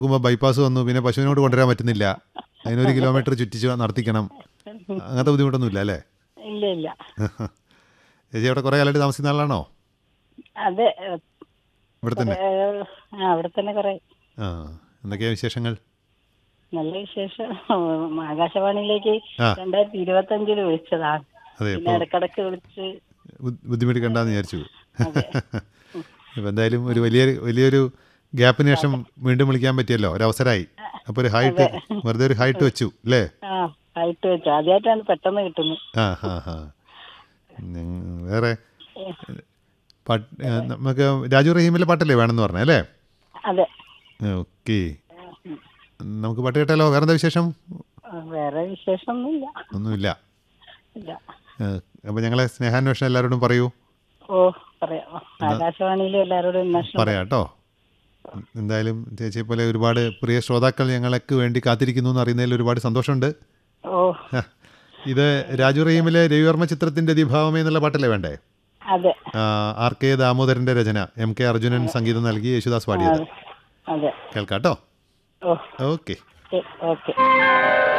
നോക്കുമ്പോൾ ബൈപ്പാസ് വന്നു പിന്നെ പശുവിനോട് കൊണ്ടുവരാൻ പറ്റുന്നില്ല അതിനൊരു കിലോമീറ്റർ ചുറ്റിച്ച് നടത്തിക്കണം അങ്ങനത്തെ ബുദ്ധിമുട്ടൊന്നുമില്ല അല്ലേ ഇല്ല ഇല്ല ചേച്ചി അവിടെ കുറേ കാലമായിട്ട് താമസിക്കുന്ന ആളാണോ അതെ ഇവിടെ തന്നെ ഏഹ്, ആ അവിടെ തന്നെ കുറെ ആ എന്തൊക്കെയാ വിശേഷങ്ങൾ നല്ല വിശേഷം ആകാശവാണിയിലേക്ക് ആ. രണ്ടായിരത്തി ഇരുപത്തി അഞ്ചില് വിളിച്ചതാണ് അതെ പിന്നെ ഇടക്കിടക്ക് വിളിച്ച് ബുദ്ധി- ബുദ്ധിമുട്ടിക്കണ്ടെന്ന് വിചാരിച്ചു അതെ ഇപ്പം എന്തായാലും ഒരു വലിയ വലിയൊരു ഗ്യാപ്പിന് ശേഷം വീണ്ടും വിളിക്കാൻ പറ്റിയല്ലോ ഒരു അവസരമായി അപ്പോൾ ഒരു ഹൈറ്റ് വെറുതെ ഒരു ഹൈറ്റ് വെച്ചു അല്ലേ ആ ആയിട്ട് വെച്ചു ആദ്യമായിട്ടാണ് പെട്ടെന്ന് കിട്ടുന്നത് ആ ഹാ ഹാ വേറെ പാട്ട് ഏ, നമുക്ക് രാജു റഹീമിലെ പാട്ടല്ലേ വേണമെന്ന് പറഞ്ഞേ അല്ലേ അതെ ഓക്കെ നമുക്ക് പാട്ട് കേട്ടാലോ വേറെന്താ വിശേഷം ആ, വേറെ വിശേഷമൊന്നുമില്ല ഒന്നുമില്ല ഇല്ല അപ്പോൾ ഞങ്ങളെ സ്നേഹാന്വേഷണം എല്ലാവരോടും പറയൂ ഓ പറയാം ആകാശവാണിയിലും എല്ലാവരോടും അന്വേഷണം പറയാം കേട്ടോ എന്തായാലും ചേച്ചിയെ പോലെ ഒരുപാട് പ്രിയ ശ്രോതാക്കൾ ഞങ്ങൾക്ക് വേണ്ടി കാത്തിരിക്കുന്നു എന്ന് അറിയുന്നതിൽ ഒരുപാട് സന്തോഷമുണ്ട് ഓ ഹ, ഇത് രാജു റഹീമിലെ രവിവർമ്മ ചിത്രത്തിൻ്റെ ദിഭാവമേ എന്നുള്ള പാട്ടല്ലേ വേണ്ടേ അതെ ആ, ആർ കെ ദാമോദരൻ്റെ രചന എം കെ അർജുനൻ സംഗീതം നൽകി യേശുദാസ് പാടിയത് അതെ കേൾക്കാം കേട്ടോ ഓ ഓക്കെ ഓക്കെ